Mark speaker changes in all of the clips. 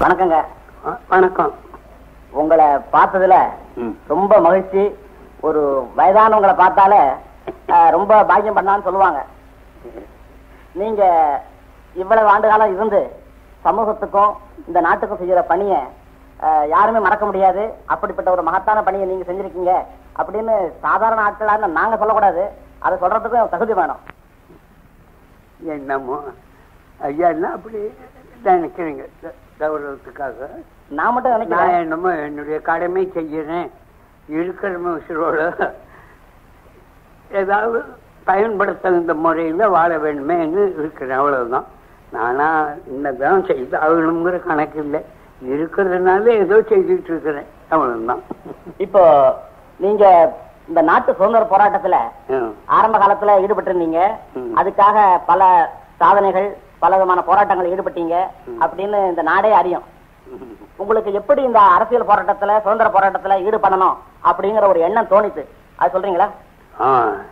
Speaker 1: வணக்கங்க
Speaker 2: வணக்கம்
Speaker 1: உங்களை பார்த்ததுல
Speaker 2: ம்.
Speaker 1: ரொம்ப மகிழ்ச்சி ஒரு வயதானவங்களை பார்த்தாலே அஹ், ரொம்ப பாக்கியம் பண்ணான்னு சொல்லுவாங்க நீங்க இவ்வளவு ஆண்டு காலம் இருந்து சமூகத்துக்கும் இந்த நாட்டுக்கும் செய்யற பணியை அஹ், யாருமே மறக்க முடியாது அப்படிப்பட்ட ஒரு மகத்தான பணியை நீங்க செஞ்சிருக்கீங்க அப்படின்னு சாதாரண ஆட்களான நாங்க சொல்லக்கூடாது அதை சொல்றதுக்கும் தகுதி வேணும்
Speaker 2: என்னமோ ஐயா என்ன அப்படி நினைக்கிறீங்க க- கௌரவத்துக்காக
Speaker 1: நான் மட்டும்
Speaker 2: நான்
Speaker 1: நினைக்கிறேன்
Speaker 2: என்னமோ என்னுடைய கடமை செய்யறேன் இருக்கிற மனுஷரோட ஏதாவது பயன்படுத்த முறையில வாழ வேண்டுமேன்னு இருக்கிறேன் அவ்வளவுதான் நானா இன்னதான் செய்து ஆகணுங்கிற கணக்கு இல்லை இருக்கிறதுனால ஏதோ செய்துட்டு இருக்கிறேன் அவ்வளவுதான்
Speaker 1: இப்போ நீங்க இந்த நாட்டு சுதந்திர போராட்டத்துல
Speaker 2: ம்.
Speaker 1: ஆரம்ப காலத்துல ஈடுபட்டிருந்தீங்க
Speaker 2: ம்.
Speaker 1: அதுக்காக பல சாதனைகள் பல விதமான போராட்டங்கள் ஈடுபட்டீங்க அப்படின்னு இந்த நாடே அறியும் உங்களுக்கு எப்படி இந்த அரசியல் போராட்டத்துல சுதந்திர போராட்டத்துல ஈடுபடணும் அப்படிங்கிற ஒரு எண்ணம் தோணித்து அது சொல்றீங்களா
Speaker 2: ஆ.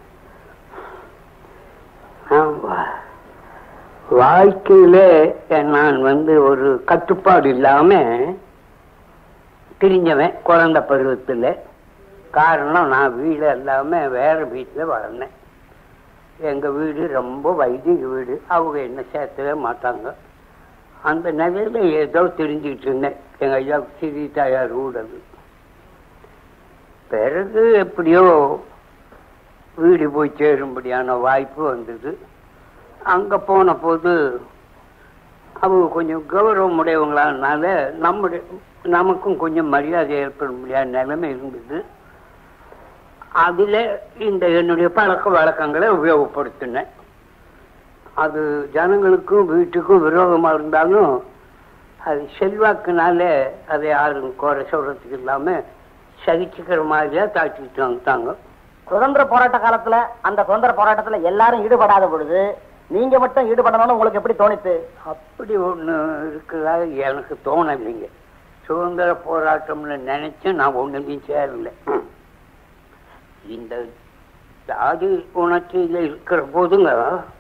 Speaker 2: ஆமா. வாழ்க்கையில நான் வந்து ஒரு கட்டுப்பாடு இல்லாம பிரிஞ்சவன் குழந்தை பருவத்துல காரணம் நான் வீடு இல்லாம வேற வீட்டுல வளர்ந்தேன் எங்க வீடு ரொம்ப வைதிக வீடு அவங்க என்ன சேர்த்தவே மாட்டாங்க அந்த நிலையில ஏதோ தெரிஞ்சுக்கிட்டு இருந்தேன் எங்க ஐயா சிறி தாயார் வீடு அது பிறகு எப்படியோ வீடு போய் சேரும்படியான வாய்ப்பு வந்தது அங்க போன போது அவங்க கொஞ்சம் கௌரவம் உடையவங்களானால நம்முடைய நமக்கும் கொஞ்சம் மரியாதை ஏற்பட முடியாத நிலைமை இருந்தது அதுல இந்த என்னுடைய பழக்க வழக்கங்களை உபயோகப்படுத்தினேன் அது ஜனங்களுக்கும் வீட்டுக்கும் விரோதமா இருந்தாலும் அது செல்வாக்குனால அதை யாரும் குறை சொல்றதுக்கு இல்லாம சகிச்சுக்கிற மாதிரியா தாக்கிட்டு வந்துட்டாங்க
Speaker 1: சுதந்திர போராட்ட காலத்துல அந்த சுதந்திர போராட்டத்துல எல்லாரும் ஈடுபடாத பொழுது நீங்க மட்டும் ஈடுபடணும்னு உங்களுக்கு எப்படி தோணித்து
Speaker 2: அப்படி ஒண்ணு இருக்கிறதா எனக்கு தோணலைங்க சுதந்திர போராட்டம்னு நினைச்சு நான் ஒண்ணுலையும் சேரல இந்த ஜாதி உணர்ச்சியில இருக்கிற போதுங்க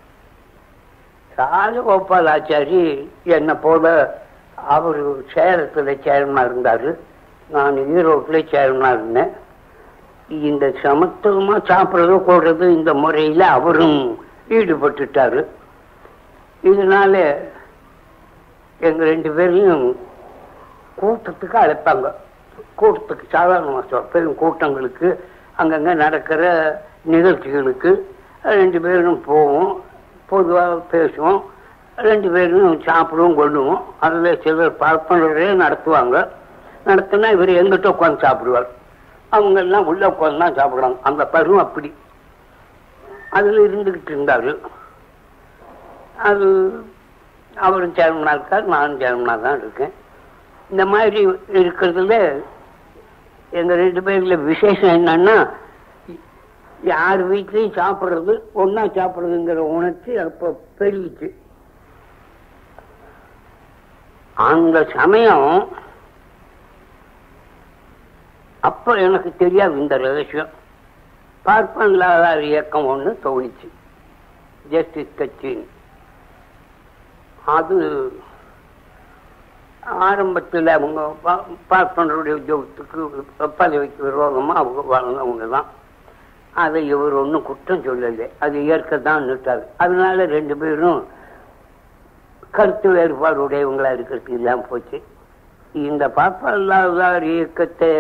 Speaker 2: ராஜகோபாலாச்சாரி என்ன போல அவரு சேலத்துல சேர்மனா இருந்தாரு நான் ஈரோட்டுல சேர்மனா இருந்தேன் இந்த சமத்துவமா சாப்பிடுறது போடுறது இந்த முறையில அவரும் ஈடுபட்டுட்டாரு இதனால எங்க ரெண்டு பேரையும் கூட்டத்துக்கு அழைப்பாங்க கூட்டத்துக்கு சாதாரணமா சொல்றேன் பெரும் கூட்டங்களுக்கு அங்கங்க நடக்கிற நிகழ்ச்சிகளுக்கு ரெண்டு பேரும் போவோம் பொதுவாக பேசுவோம் ரெண்டு பேரும் சாப்பிடுவோம் கொள்ளுவோம் அதில் சிலர் பார்ப்பனரே நடத்துவாங்க நடத்தினா இவர் எங்கிட்ட உட்காந்து சாப்பிடுவார் அவங்க எல்லாம் உள்ள உட்காந்து தான் சாப்பிடுவாங்க அந்த பருவம் அப்படி அதுல இருந்துகிட்டு இருந்தாரு அது அவரும் சேர்மனா இருக்கார் நானும் சேர்மனா தான் இருக்கேன் இந்த மாதிரி இருக்கிறதுல எங்க ரெண்டு பேர்ல விசேஷம் என்னன்னா யார் வீட்லயும் சாப்பிடுறது ஒன்னா சாப்பிடுறதுங்கிற உணர்ச்சி அப்ப பெருகிச்சு அந்த சமயம் அப்ப எனக்கு தெரியாது இந்த ரகசியம் பார்ப்பனில்லாத இயக்கம் ஒண்ணு தோணிச்சு ஜஸ்டிஸ் கட்சின்னு அது ஆரம்பத்தில் அவங்க பா- பார்ப்பனருடைய உத்தியோகத்துக்கு பதவிக்கு விரோதமா அவங்க வளர்ந்தவங்க தான் அதை இவர் ஒன்றும் குற்றம் சொல்லலை அது ஏற்கத்தான் நிட்டாரு அதனால ரெண்டு பேரும் கருத்து வேறுபாடு உடையவங்களா இருக்கிறதுக்கு இல்லாம போச்சு இந்த பாப்பல்லாதார் இயக்கத்தை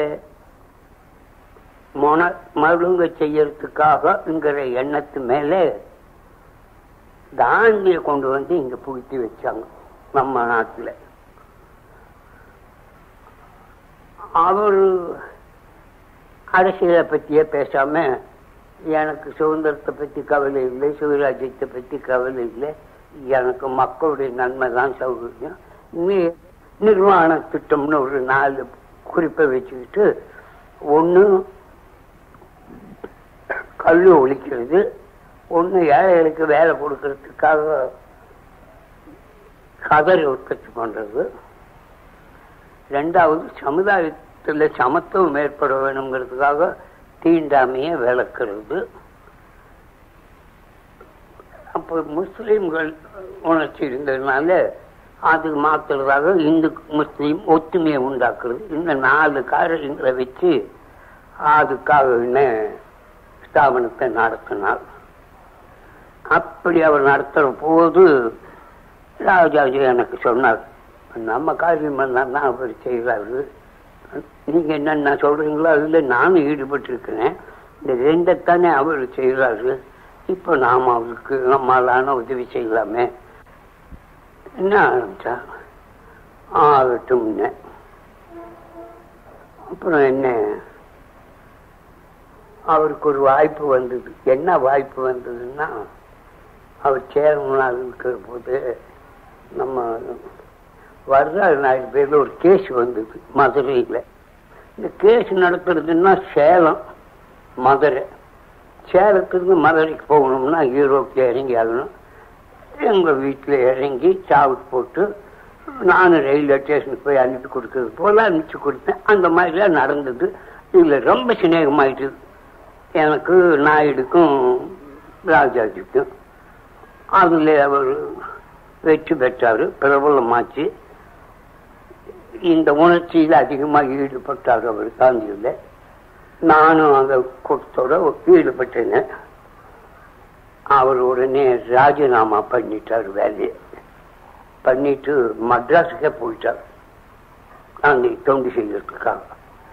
Speaker 2: மொன மழுங்க செய்யறதுக்காகங்கிற எண்ணத்து மேலே காந்திய கொண்டு வந்து இங்க புகுத்தி வச்சாங்க நம்ம நாட்டுல அவரு அரசியலை பத்தியே பேசாம எனக்கு சுதந்திரத்தை பத்தி கவலை இல்லை சுயராஜ்யத்தை பத்தி கவலை இல்லை எனக்கு மக்களுடைய நன்மை தான் சௌகரியம் நி- நிர்வாண திட்டம்னு ஒரு நாலு குறிப்பை வச்சுக்கிட்டு ஒண்ணு கல்லு ஒழிக்கிறது ஒண்ணு ஏழைகளுக்கு வேலை கொடுக்கறதுக்காக கதறி உற்பத்தி பண்றது ரெண்டாவது சமுதாயத்துல சமத்துவம் ஏற்பட வேணுங்கிறதுக்காக தீண்டாமையை விளக்குறது அப்போ முஸ்லிம்கள் உணர்ச்சி இருந்ததுனால அது மாத்துறதாக இந்து முஸ்லீம் ஒத்துமையை உண்டாக்குறது இந்த நாலு காரியங்களை வச்சு அதுக்காக என்ன ஸ்தாபனத்தை நடத்தினார் அப்படி அவர் நடத்துற போது ராஜாஜி எனக்கு சொன்னார் நம்ம காரியம் எல்லாம் தான் அவர் செய்கிறாரு நீங்க என்னென்ன சொல்றீங்களோ அதுல நானும் ஈடுபட்டு இருக்கிறேன் இந்த ரெண்டைத்தானே அவர் செய்கிறாரு இப்போ நாம் அவருக்கு நம்மளான உதவி செய்யலாமே என்ன ஆரம்பிச்சா ஆகட்டும் அப்புறம் என்ன அவருக்கு ஒரு வாய்ப்பு வந்தது என்ன வாய்ப்பு வந்ததுன்னா அவர் சேர்மனாக இருக்கிற போது நம்ம வரலாறு நாலு பேர்ல ஒரு கேஸ் வந்தது மதுரையில் இந்த கேஸ் நடத்துறதுன்னா சேலம் மதுரை சேலத்துலேருந்து மதுரைக்கு போகணும்னா யூரோப்பில் இறங்கி ஆகணும் எங்கள் வீட்டில் இறங்கி சாவுக்கு போட்டு நானும் ரயில்வே ஸ்டேஷனுக்கு போய் அனுப்பி கொடுக்கறது போல அனுப்பிச்சு கொடுத்தேன் அந்த மாதிரிலாம் நடந்தது இதில் ரொம்ப சிநேகமாயிட்டுது எனக்கு நாயுடுக்கும் ராஜாஜிக்கும் அதில் அவர் வெற்றி பெற்றார் பிரபலமாச்சு இந்த உணர்ச்சியில் அதிகமாக ஈடுபட்டார் அவர் காந்தியில் நானும் அந்த கூட்டத்தோட ஈடுபட்டேன் அவர் உடனே ராஜினாமா பண்ணிட்டார் வேலையை பண்ணிட்டு மദ്രാஸுக்கே போயிட்டார் அந்த தொண்டு செய்யறதுக்காக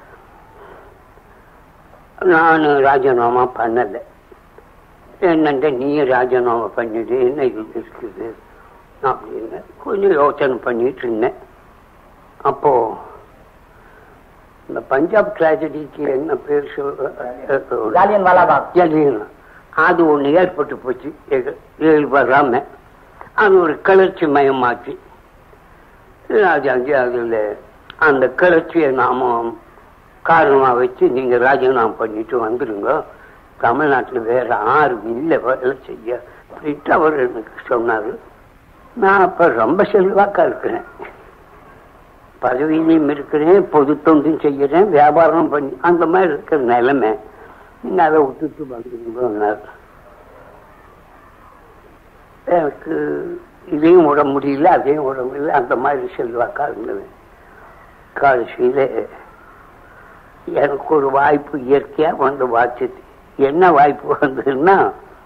Speaker 2: நான் ராஜினாமா பண்ணலை என்னண்ட நீயும் ராஜினாமா பண்ணிடு என்ன இது இருக்குது அப்படின்னு கொஞ்சம் யோசனை பண்ணிட்டு இருந்தேன் அப்போ இந்த பஞ்சாப் டிராஜடிக்கு என்ன பேர் சொல்ற
Speaker 1: ஜாலியன் வாலாபாக்
Speaker 2: ஜலியன் அது ஒண்ணு ஏற்பட்டு போச்சு ஏழு வராம அது ஒரு கிளர்ச்சி மயமாச்சு ராஜாஜி அதுல அந்த கிளர்ச்சியை நாம காரணமா வச்சு நீங்க ராஜினாமா பண்ணிட்டு வந்துருங்க தமிழ்நாட்டுல வேற யாரும் இல்லை வேலை செய்ய அப்படின்ட்டு அவர் எனக்கு சொன்னாரு நான் அப்ப ரொம்ப செல்வாக்கா இருக்கிறேன் பதவியிலையும் இருக்கிறேன் பொது தொண்டும் செய்யறேன் வியாபாரம் பண்ணி அந்த மாதிரி இருக்கிற நிலைமை நீங்க அதை விட்டுட்டு வந்துருங்கன்னார் எனக்கு இதையும் விட முடியல அதையும் விட முடியல அந்த மாதிரி செல்வாக்கா இருந்தது கடைசியில எனக்கு ஒரு வாய்ப்பு இயற்கையா வந்து வாச்சுது என்ன வாய்ப்பு வந்ததுன்னா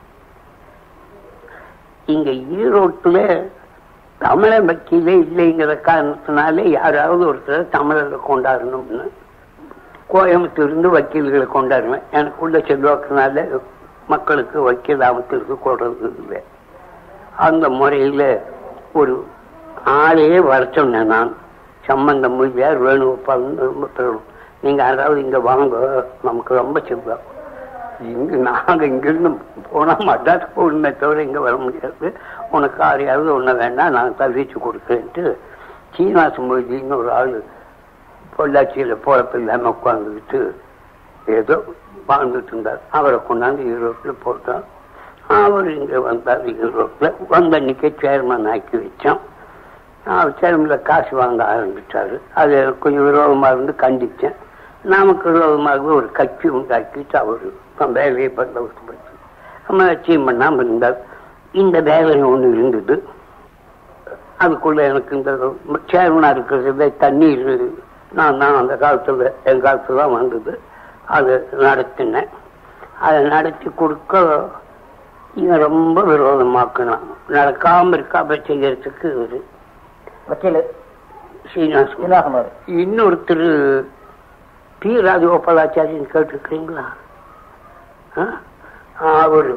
Speaker 2: இங்க ஈரோட்டுல தமிழ வக்கீலே இல்லைங்கிற காரணத்தினாலே யாராவது ஒருத்தர் தமிழரை கொண்டாடணும்னு கோயம்புத்தூர்ந்து வக்கீல்களை கொண்டாடுவேன் எனக்குள்ள செல்வாக்குனால மக்களுக்கு வக்கீல் அமைத்திருக்கு கொடுறது இல்லை அந்த முறையில ஒரு ஆளையே வர சொன்னேன் நான் சம்பந்தம் மொழியார் வேணுகோபால் ரொம்ப பெரும் நீங்க யாராவது இங்க வாங்க நமக்கு ரொம்ப செல்வாக்கு இங்க நாங்க இங்கிருந்து போனா மட்ராஸ் போகணுமே தவிர இங்க வர முடியாது உனக்கு யாரையாவது ஒண்ணு வேண்டாம் நான் தவிச்சு கொடுக்குறேன்ட்டு சீனாசு மொழின்னு ஒரு ஆளு பொள்ளாச்சியில பொழப்பு இல்லாம உட்காந்துக்கிட்டு ஏதோ வாழ்ந்துட்டு இருந்தார் அவரை கொண்டாந்து யூரோப்ல போட்டோம் அவர் இங்க வந்தார் யூரோப்ல வந்த அன்னைக்கே சேர்மன் ஆக்கி வச்சோம் அவர் சேர்மன்ல காசு வாங்க ஆரம்பிச்சாரு அது எனக்கு கொஞ்சம் விரோதமா இருந்து கண்டிச்சேன் நமக்கு விரோதமாக ஒரு கட்சி உண்டாக்கிட்டு அவர் வேலையை பந்தோபடுத்தி நம்ம அச்சீவ் பண்ணாம இருந்தார் இந்த வேலை ஒண்ணு இருந்தது அதுக்குள்ள எனக்கு இந்த சேர்மனா இருக்கிறது தண்ணீர் நான் தான் அந்த காலத்துல என் காலத்துல தான் வந்தது அது நடத்தினேன் அதை நடத்தி கொடுக்க இவன் ரொம்ப விரோதமாக்கணும் நடக்காம இருக்காம செய்யறதுக்கு ஒரு
Speaker 1: வக்கீல்
Speaker 2: ஸ்ரீனிவாசன்
Speaker 1: சீனிவாசன் அவரு.
Speaker 2: இன்னொருத்தர் பி ராஜகோபாலாச்சாரியன் கேட்டிருக்கிறீங்களா ஆ? அவரு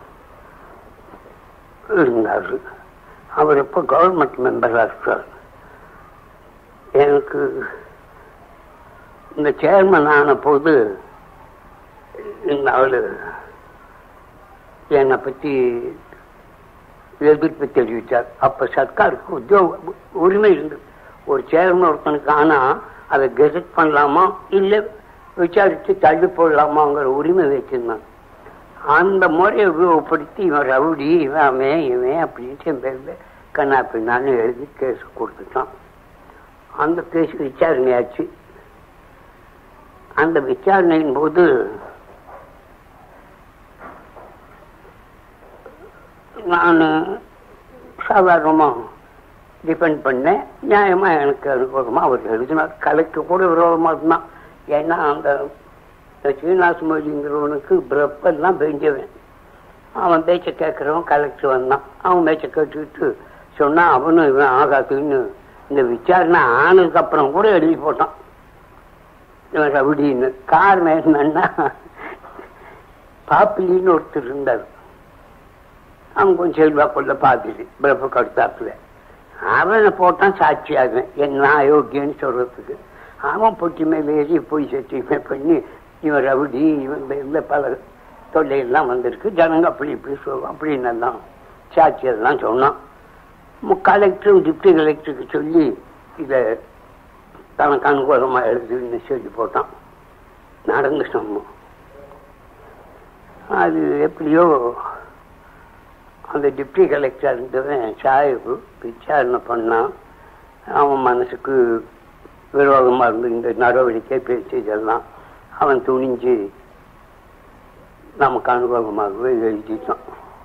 Speaker 2: இருந்தாரு அவர் இப்ப கவர்மெண்ட் மெம்பரா இருக்கார் எனக்கு இந்த சேர்மன் ஆன போது இந்த ஆளு என்னை பத்தி எதிர்ப்பு தெரிவித்தார் அப்ப சர்க்காருக்கு உத்தியோக உரிமை இருந்தது ஒரு சேர்மன் ஒருத்தனுக்கு ஆனா அதை கெசட் பண்ணலாமா இல்ல விசாரிச்சு தள்ளி போடலாமாங்கிற உரிமை வச்சிருந்தான் அந்த முறையை உபயோகப்படுத்தி இவன் ரவுடி இவன் அவன் இவன் அப்படின்ட்டு என் பேர்ல கண்ணா பின்னான்னு எழுதி கேஸ் கொடுத்துட்டான் அந்த கேஸ் விசாரணையாச்சு அந்த விசாரணையின் போது நான் சாதாரணமா டிபெண்ட் பண்ணேன் நியாயமா எனக்கு அனுகூலமா அவர் எழுதினார் கலைக்கு கூட விரோதமா இருந்தான் ஏன்னா அந்த சீனாசுமதிங்கிறவனுக்கு பிரப்பெல்லாம் பெஞ்சவன் அவன் பேச்ச கேட்கறவன் கலெக்டர் வந்தான் அவன் பேச்ச கேட்டுக்கிட்டு சொன்னா அவனும் இவன் ஆகாதுன்னு இந்த விசாரணை ஆனதுக்கு அப்புறம் கூட எழுதி போட்டான் இவன் ரவுடின்னு காரணம் என்னன்னா பாப்பிலின்னு ஒருத்தர் இருந்தார் அவன் கொஞ்சம் செல்வா கொள்ள பாதிரி பிரபு கடுத்தாப்புல அவனை போட்டான் சாட்சியாக என்ன அயோக்கியன்னு சொல்றதுக்கு அவன் பொட்டி மேல ஏறி போய் சர்டிஃபை பண்ணி இவன் ரவுடி இவன் இல்லை பல தொல்லையெல்லாம் வந்திருக்கு ஜனங்க அப்படி இப்படி சொல்லுவோம் அப்படின்னு எல்லாம் சாட்சி அதெல்லாம் சொன்னான் கலெக்டரும் டிப்டி கலெக்டருக்கு சொல்லி இதை தனக்கு அனுகூலமா எழுதுன்னு சொல்லி போட்டான் நடந்து சொன்னோம் அது எப்படியோ அந்த டிப்டி கலெக்டர் இருந்தவன் சாஹிபு விசாரணை பண்ணான் அவன் மனசுக்கு விரோதமா இருந்து இந்த நடவடிக்கை பேச்சு இதெல்லாம் அவன் துணிஞ்சு நமக்கு அனுபவமாகவே எழுதிட்டான்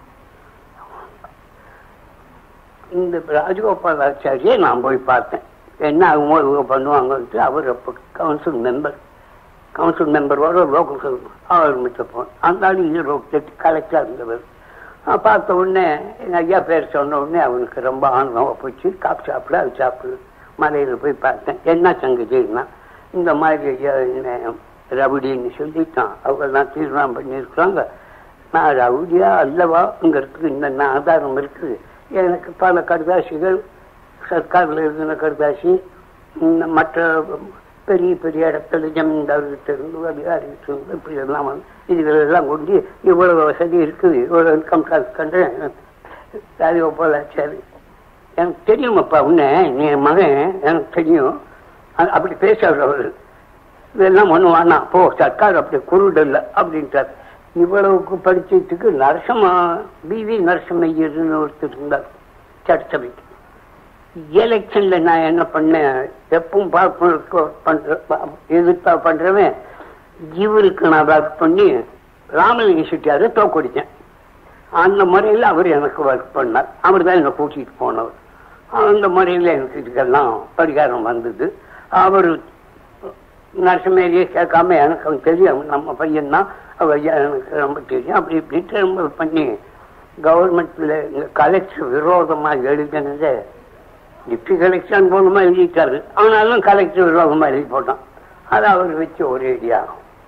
Speaker 2: இந்த ராஜகோபால் ஆச்சாரியை நான் போய் பார்த்தேன் என்ன ஆகுமோ இவங்க பண்ணுவாங்கன்ட்டு அவர் அப்போ கவுன்சில் மெம்பர் கவுன்சில் மெம்பரோட லோக்கல் அவர் மிட்ட போன் அந்த ஆள் ஈரோ கலெக்டராக இருந்தவர் நான் பார்த்த உடனே எங்கள் ஐயா பேர் சொன்ன உடனே அவனுக்கு ரொம்ப ஆனந்தமாக போச்சு காப்பு சாப்பிட அது சாப்பிடு மலையில் போய் பார்த்தேன் என்ன சங்கதினா இந்த மாதிரி ஐயா என்ன ரவுடின்னு சொல்லிட்டான் அவங்கெல்லாம் தீர்மானம் பண்ணியிருக்கிறாங்க நான் ரவுடியா அல்லவாங்கிறதுக்கு இந்த ஆதாரம் இருக்குது எனக்கு பல கடுதாசிகள் சர்க்காரில் இருந்த கடுதாசி மற்ற பெரிய பெரிய இடத்துல ஜமீன்தார்கிட்ட இருந்து அதிகாரிகிட்ட இருந்து இப்படி எல்லாம் வந்து இதுகளெல்லாம் கொண்டு இவ்வளவு வசதி இருக்குது இவ்வளவு இன்கம் டாக்ஸ் கண்டேன் ராஜகோபால் ஆச்சாரி எனக்கு தெரியுமாப்பா உன்ன நீ மகன் எனக்கு தெரியும் அப்படி பேசுறாரு அவர் இதெல்லாம் ஒண்ணு வேணாம் போ சர்க்கார் அப்படி குருடல்ல அப்படின்ட்டார் இவ்வளவுக்கு படிச்சதுக்கு நரசமா பிவி நரசமையர்னு ஒருத்தர் இருந்தார் சட்டசபைக்கு எலெக்ஷன்ல நான் என்ன பண்ணேன் எப்பவும் பண்ற எதிர்ப்பா பண்றவன் இவருக்கு நான் ஒர்க் பண்ணி ராமலிங்க செட்டியாரு தோக்கடிச்சேன் அந்த முறையில் அவர் எனக்கு ஒர்க் பண்ணார் அவர் தான் என்னை கூட்டிட்டு போனவர் அந்த முறையில் எனக்கு இதுக்கெல்லாம் பரிகாரம் வந்தது அவர் நரசமேரியே கேட்காம எனக்கு அவன் தெரியும் நம்ம பையன் தான் அவர் எனக்கு ரொம்ப தெரியும் அப்படி இப்படின்ட்டு ரொம்ப பண்ணி கவர்மெண்ட்ல கலெக்டர் விரோதமா எழுதினதை டிப்டி கலெக்டர் மூலமா எழுதிட்டாரு ஆனாலும் கலெக்டர் விரோதமா எழுதி போட்டான் அதை அவர் வச்சு ஒரு ஐடியா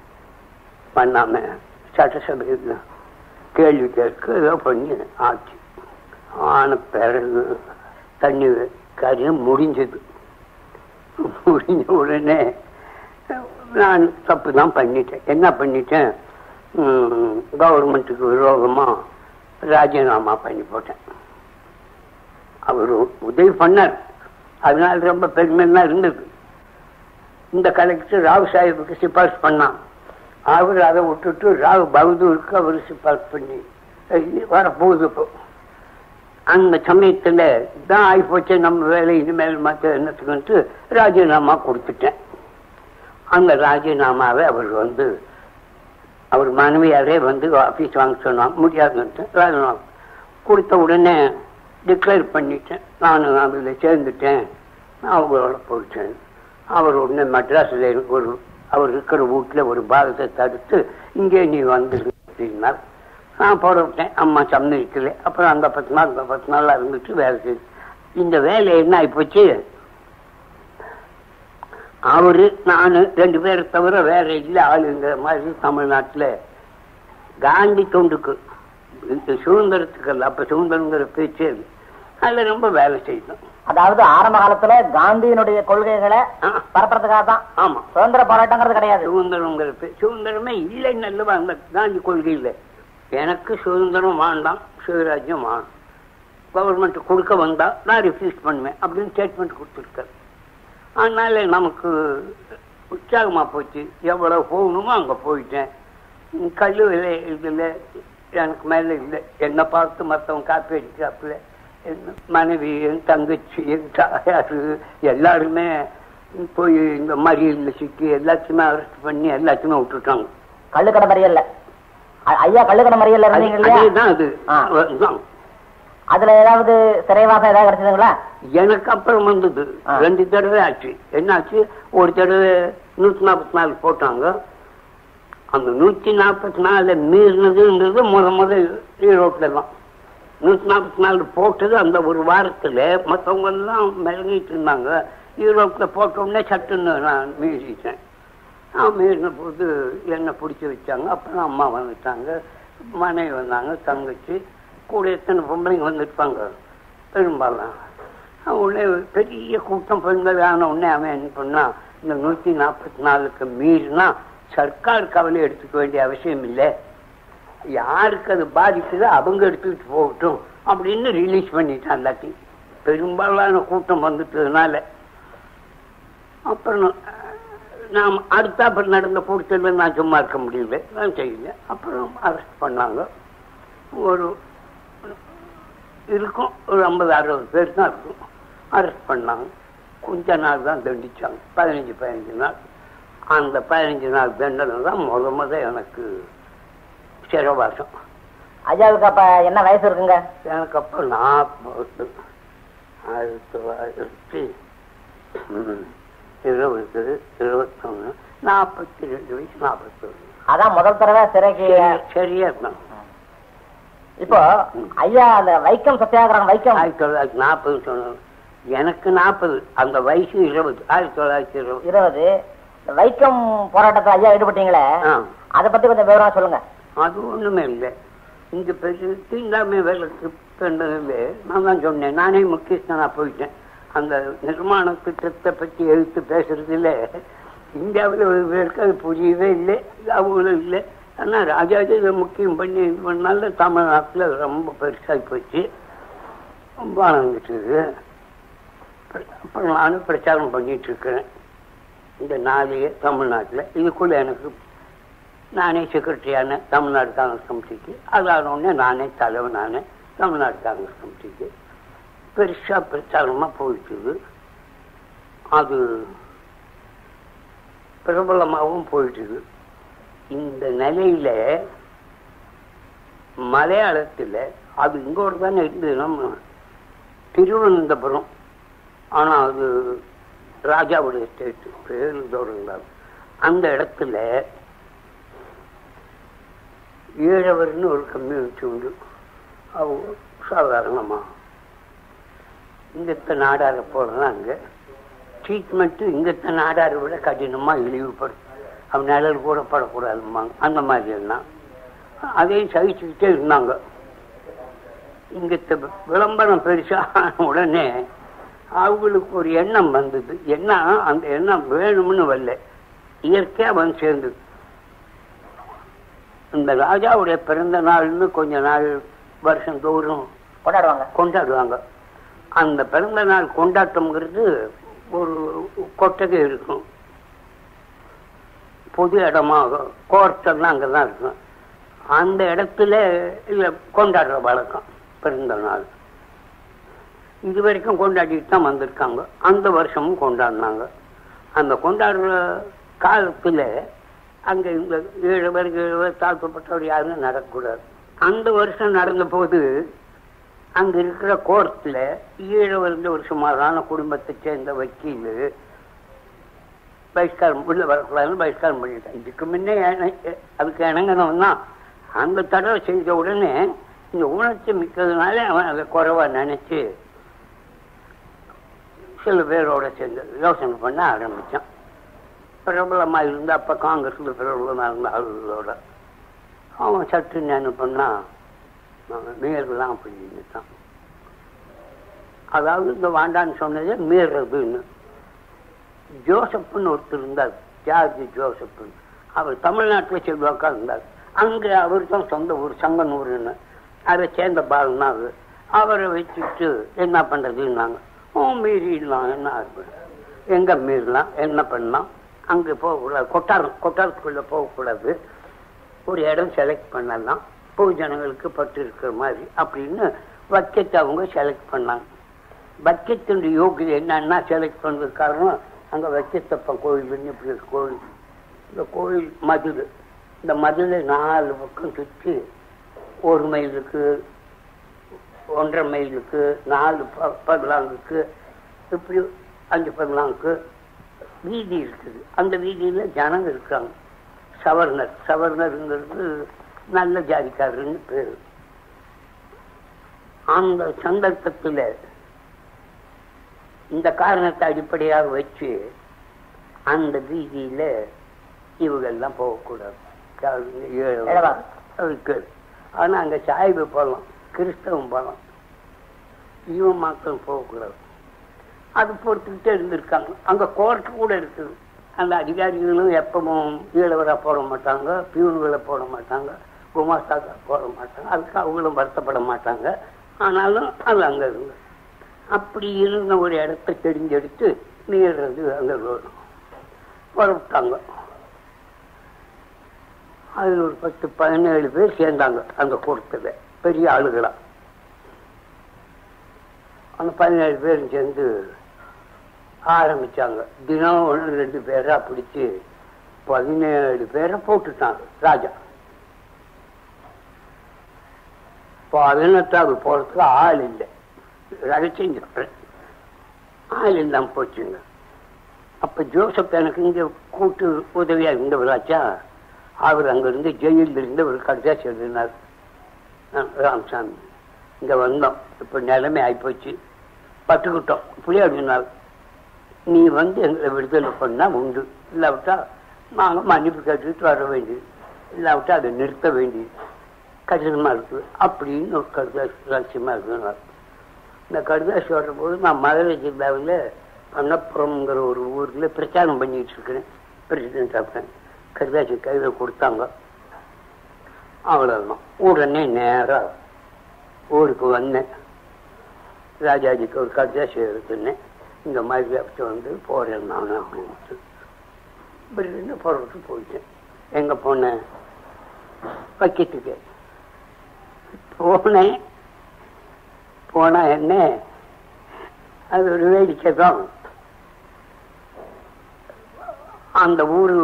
Speaker 2: பண்ணாம சட்டசபையில் கேள்வி கேட்க ஏதோ பண்ணி ஆச்சு ஆன பிறகு தண்ணி காரியம் முடிஞ்சது முடிஞ்ச உடனே நான் தப்பு தான் பண்ணிட்டேன் என்ன பண்ணிட்டேன் கவர்மெண்ட்டுக்கு விரோதமா ராஜினாமா பண்ணி போட்டேன் அவர் உதவி பண்ணார் அதனால ரொம்ப பெருமையெல்லாம் இருந்தது இந்த கலெக்டர் ராவ் சாஹிப்புக்கு சிபாரிசு பண்ணான் அவர் அதை விட்டுட்டு ராவ் பகதூருக்கு அவர் சிபாரிசு பண்ணி வரப்போகுது இப்போ அந்த சமயத்துல தான் ஆகிப்போச்சு நம்ம வேலை இனிமேல் மற்ற என்னத்துக்குன்ட்டு ராஜினாமா கொடுத்துட்டேன் அந்த ராஜினாமாவை அவர் வந்து அவர் மனைவியாரே வந்து ஆபீஸ் வாங்க சொன்னான் முடியாதுன்ட்டு ராஜினாமா கொடுத்த உடனே டிக்ளேர் பண்ணிட்டேன் நான் அதில் சேர்ந்துட்டேன் நான் அவங்களோட போயிட்டேன் அவர் உடனே மெட்ராஸில் ஒரு அவர் இருக்கிற வீட்டில் ஒரு பாகத்தை தடுத்து இங்கே நீ வந்துடு அப்படின்னார் நான் போட விட்டேன் அம்மா சம்மதிக்கல அப்புறம் அந்த பத்து நாள் இந்த பத்து நாள் இருந்துட்டு வேலை செய்து இந்த வேலை என்ன ஆகிப்போச்சு அவரு நானு ரெண்டு பேரை தவிர வேற இல்லை ஆளுங்கிற மாதிரி தமிழ்நாட்டில் காந்தி தொண்டுக்கு சுதந்திரத்துக்கு அல்ல அப்ப சுதந்திரங்கிற பேச்சே அதுல ரொம்ப வேலை செய்தோம்
Speaker 1: அதாவது ஆரம்ப காலத்துல காந்தியினுடைய கொள்கைகளை பரப்புறதுக்காக தான்
Speaker 2: ஆமா
Speaker 1: சுதந்திர போராட்டங்கிறது கிடையாது
Speaker 2: சுதந்திரங்கிற பே- சுதந்திரமே இல்லைன்னு அல்லவா அந்த காந்தி கொள்கையில் எனக்கு சுதந்திரம் வேண்டாம் சிவராஜ்யம் வேணும் கவர்மெண்ட் கொடுக்க வந்தா நான் ரிஃப்யூஸ் பண்ணுவேன் அப்படின்னு ஸ்டேட்மெண்ட் கொடுத்துருக்காரு அதனால நமக்கு உற்சாகமா போச்சு எவ்வளவு போகணுமோ அங்க போயிட்டேன் உம், கல்லு விலை இதுல எனக்கு மேல இல்லை என்னை பார்த்து மற்றவன் காப்பி அடிக்கிறாப்புல என் மனைவி என் தங்கச்சி என் தாயாரு எல்லாருமே போய் இந்த மறியல்ல சிக்கி எல்லாத்தையுமே அரெஸ்ட் பண்ணி எல்லாத்தையுமே விட்டுட்டாங்க
Speaker 1: கள்ளுக்கடை மறியல்ல அ- ஐயா கள்ளுக்கடை மறியல்ல இருந்தீங்க இல்லையா
Speaker 2: அதேதான் அது
Speaker 1: ஆ.
Speaker 2: அதுதான்.
Speaker 1: அதுல ஏதாவது சிறைவாசம் ஏதாவது கிடைச்சதுங்களா
Speaker 2: எனக்கு அப்புறம் வந்தது
Speaker 1: ஆ.
Speaker 2: ரெண்டு தடவை ஆச்சு என்னாச்சு ஒரு தடவை நூத்தி நாற்பத்தி நாலு போட்டாங்க அந்த நூத்தி நாற்பத்தி நாலு மீறினதுன்றது முத முத ஈரோட்டில் தான் நூத்தி நாற்பத்தி நாலு போட்டது அந்த ஒரு வாரத்துல மற்றவங்க எல்லாம் மிளங்கிட்டு இருந்தாங்க ஈரோட்டில் போட்ட உடனே சட்டுன்னு நான் மீறிட்டேன் நான் மீறின போது என்னை பிடிச்சி வச்சாங்க அப்புறம் அம்மா வந்துட்டாங்க மனைவி வந்தாங்க தங்கச்சி கூட எத்தனை பொம்பளைங்க வந்துருப்பாங்க பெரும்பாலும் அவன் உடனே பெரிய கூட்டம் பெண்கள் ஆன உடனே அவன் என்ன பண்ணா இந்த நூத்தி நாற்பத்தி நாலுக்கு மீறினா சர்க்கார் கவலை எடுத்துக்க வேண்டிய அவசியம் இல்லை யாருக்கு அது பாதிக்குதோ அவங்க எடுத்துக்கிட்டு போகட்டும் அப்படின்னு ரிலீஸ் பண்ணிட்டான் எல்லாத்தையும் பெரும்பாலான கூட்டம் வந்துட்டதுனால அப்புறம் நாம் அடுத்தாப்புல நடந்த கூட்டத்தில் நான் சும்மா இருக்க முடியல நான் செய்யல அப்புறம் அரெஸ்ட் பண்ணாங்க ஒரு இருக்கும் ஒரு ஐம்பது அறுபது பேர் தான் இருக்கும் அரெஸ்ட் பண்ணாங்க கொஞ்ச நாள் தான் தண்டிச்சாங்க பதினஞ்சு பதினஞ்சு நாள் அந்த பதினஞ்சு நாள் தண்டனை தான் முத முத எனக்கு சிறவாசம்
Speaker 1: ஐயாவுக்கு அப்ப என்ன வயசு இருக்குங்க
Speaker 2: எனக்கு அப்போ நாற்பது ஆயிரத்தி தொள்ளாயிரத்தி ம், இருபது இருபத்தொன்று நாற்பத்தி ரெண்டு வயசு நாற்பத்தொன்று
Speaker 1: அதான் முதல் தடவை சிறைக்கு
Speaker 2: சரியா இருந்தான்
Speaker 1: இப்போ ஐயா அந்த வைக்கம் சத்தியாகிரகம் வைக்கம்
Speaker 2: ஆயிரத்தி தொள்ளாயிரத்தி நாற்பது சொன்னது எனக்கு நாற்பது அந்த வயசு இருபது ஆயிரத்தி தொள்ளாயிரத்தி இருபது
Speaker 1: இருபது இந்த வைக்கம் போராட்டத்தில் ஐயா ஈடுபட்டீங்களே
Speaker 2: ஆ
Speaker 1: அதை பத்தி கொஞ்சம் விவரமா சொல்லுங்க
Speaker 2: அது ஒண்ணுமே இல்லை இங்க பெரிய தீண்டாமை வேலைக்கு பெண்டதில்லை நான் தான் சொன்னேன் நானே முக்கியஸ்தனா போயிட்டேன் அந்த நிர்மாண திட்டத்தை பற்றி எழுத்து பேசுறதுல இந்தியாவில் ஒரு பேருக்கு அது புரியவே இல்லை அவங்களும் இல்லை ஆனா ராஜாஜி இதை முக்கியம் பண்ணி இது பண்ணால தமிழ்நாட்டில் ரொம்ப பெருசாகி போச்சு ரொம்ப ஆரம்பிச்சது அப்புறம் நானும் பிரச்சாரம் பண்ணிட்டு இருக்கிறேன் இந்த நாளையே தமிழ்நாட்டில் இதுக்குள்ள எனக்கு நானே செக்ரட்டரியான தமிழ்நாடு காங்கிரஸ் கமிட்டிக்கு அதான உடனே நானே தலைவனான தமிழ்நாடு காங்கிரஸ் கமிட்டிக்கு பெருசா பிரச்சாரமா போயிட்டுது அது பிரபலமாகவும் போயிட்டுது இந்த நிலையில மலையாளத்துல அது இங்கோடு தானே இருந்தது நம்ம திருவனந்தபுரம் ஆனா அது ராஜாவுடைய ஸ்டேட் பேரு தொடர்ந்தார் அந்த இடத்துல ஈழவர்னு ஒரு கம்யூனிட்டி உண்டு அவங்க சாதாரணமா இங்கத்த நாடார போறதான் அங்க ட்ரீட்மெண்ட் இங்கத்த நாடாரை விட கடினமா இழிவுபடும் அவன் நிழல் கூட படக்கூடாதும்பாங்க அந்த மாதிரி எல்லாம் அதையும் சகிச்சுக்கிட்டே இருந்தாங்க இங்கத்த விளம்பரம் பெருசா ஆன உடனே அவங்களுக்கு ஒரு எண்ணம் வந்தது என்ன அந்த எண்ணம் வேணும்னு வரல இயற்கையா வந்து சேர்ந்தது இந்த ராஜாவுடைய பிறந்த நாள்னு கொஞ்ச நாள் வருஷம் தோறும்
Speaker 1: கொண்டாடுவாங்க
Speaker 2: கொண்டாடுவாங்க அந்த பிறந்த நாள் கொண்டாட்டம்ங்கிறது ஒரு கொட்டகை இருக்கும் பொது இடமாக கோர்ட்டெல்லாம் அங்கதான் இருக்கும் அந்த இடத்துல இல்ல கொண்டாடுற வழக்கம் பிறந்த நாள் இது வரைக்கும் கொண்டாடிட்டு தான் வந்திருக்காங்க அந்த வருஷமும் கொண்டாடினாங்க அந்த கொண்டாடுற காலத்துல அங்க இந்த ஏழு பேருக்கு ஏழு பேர் தாழ்த்தப்பட்டவர் யாரும் நடக்கக்கூடாது அந்த வருஷம் நடந்த போது அங்க இருக்கிற கோர்ட்ல ஈழவர்ந்த ஒரு சுமாரான குடும்பத்தை சேர்ந்த வக்கீல் பகிஷ்காரம் உள்ள வரக்கூடாதுன்னு பகிஷ்காரம் பண்ணிட்டான் இதுக்கு முன்னே இணை- அதுக்கு இணங்கினவன் தான் அந்த தடவை செஞ்ச உடனே இந்த உணர்ச்சி மிக்கதுனால அவன் அதை குறைவா நினைச்சு சில பேரோட சேர்ந்து யோசனை பண்ண ஆரம்பிச்சான் பிரபலமா இருந்த அப்ப காங்கிரஸ்ல பிரபலமா இருந்த ஆளுகளோட அவன் சற்று என்ன பண்ணா மீறலாம் அப்படின்னு தான் அதாவது இந்த வாண்டான்னு சொன்னதே மீறதுன்னு ஜோசப்னு ஒருத்தர் இருந்தார் ஜார்ஜ் ஜோசப்னு அவர் தமிழ்நாட்டில் செல்வாக்கா இருந்தார் அங்க அவர் தான் சொந்த ஊர் சங்கனூர்னு அதை சேர்ந்த பாலன் தான் அவர் அவரை வச்சுட்டு என்ன பண்றதுன்னாங்க ஓ மீறிடலாம் என்ன ஆகுது எங்க மீறலாம் என்ன பண்ணலாம் அங்க போகக்கூடாது கொட்டாரம் கொட்டாரத்துக்குள்ள போகக்கூடாது ஒரு இடம் செலக்ட் பண்ணலாம் பொது ஜனங்களுக்கு பட்டு இருக்கிற மாதிரி அப்படின்னு பட்ஜெட் அவங்க செலக்ட் பண்ணாங்க பட்ஜெட்டுடைய யோகிதை என்னன்னா செலக்ட் பண்ணது காரணம் அங்க வச்சத்தப்பன் கோயில்னு இப்படி ஒரு கோயில் இந்த கோயில் மதுரை இந்த மதுரை நாலு பக்கம் சுற்றி ஒரு மைலுக்கு ஒன்றரை மைலுக்கு நாலு ப- பர்லாங்குக்கு இப்படி அஞ்சு பர்லாங்குக்கு வீதி இருக்குது அந்த வீதியில ஜனங்க இருக்காங்க சவர்ணர் சவர்ணருங்கிறது நல்ல ஜாதிக்காரர்னு பேரு அந்த சந்தர்ப்பத்தில் இந்த காரணத்தை அடிப்படையாக வச்சு அந்த வீதியில இவங்கெல்லாம் போகக்கூடாது
Speaker 1: எழவா.
Speaker 2: இருக்கு ஆனா அங்க சாய்வு போகலாம் கிறிஸ்தவம் போகலாம் இவன் மக்கள் போகக்கூடாது அது பொறுத்துக்கிட்டே இருந்திருக்காங்க அங்க கோர்ட் கூட இருக்குது அந்த அதிகாரிகளும் எப்பவும் ஈழவரா போட மாட்டாங்க பியூன்களை போட மாட்டாங்க குமாஸ்தாக்கா போட மாட்டாங்க அதுக்கு அவங்களும் வருத்தப்பட மாட்டாங்க ஆனாலும் அது அங்க இருந்து அப்படி இருந்த ஒரு இடத்த தெரிஞ்செடுத்து நீடுறது அங்க புறப்பட்டாங்க அதில் ஒரு பத்து பதினேழு பேர் சேர்ந்தாங்க அந்த கூட்டத்தில் பெரிய ஆளுகளா அந்த பதினேழு பேரும் சேர்ந்து ஆரம்பிச்சாங்க தினம் ஒன்று ரெண்டு பேரா பிடிச்சு பதினேழு பேரை போட்டுட்டாங்க ராஜா பதினெட்டாவது போறதுக்கு ஆள் இல்லை ரகசியம் சொல்றேன் ஆள் இல்லாம போச்சுங்க அப்ப ஜோசப் எனக்கு இங்க கூட்டு உதவியா இருந்தவராச்சா அவர் அங்கிருந்து ஜெயிலில் இருந்து ஒரு கடிதாசி எழுதினார் ஆ, ராமசாமி இங்க வந்தோம் இப்ப நிலைமை ஆயிப்போச்சு பட்டுக்கிட்டோம் இப்படியே அப்படின்னார் நீ வந்து எங்களை விடுதலை பண்ணா உண்டு இல்லாவிட்டா நாங்க மன்னிப்பு கேட்டுட்டு வர வேண்டியது இல்லாவிட்டா அதை நிறுத்த வேண்டியது கடினமா இருக்கு அப்படின்னு ஒரு கடிதாசி ரகசியமா இருந்தார் இந்த கடிதாசி வர்றபோது நான் மதுரை ஜில்லாவில் அன்னப்புறம்ங்கிற ஒரு ஊர்ல பிரச்சாரம் பண்ணிட்டு இருக்கிறேன் பிரசிடென்ட் ஆஃபன் கடிதாசி கையில் கொடுத்தாங்க அவ்வளவுதான் உடனே நேரா ஊருக்கு வந்தேன் ராஜாஜிக்கு ஒரு கடிதாசி எடுத்துனேன் இந்த மாதிரி அப்படி வந்து போறேன் நான் அப்படின்ட்டு இப்படி புறப்பட்டு போயிட்டேன் எங்க போனேன் வைக்கத்துக்கு போனேன் போனா என்ன அது ஒரு வேடிக்கை தான் அந்த ஊரு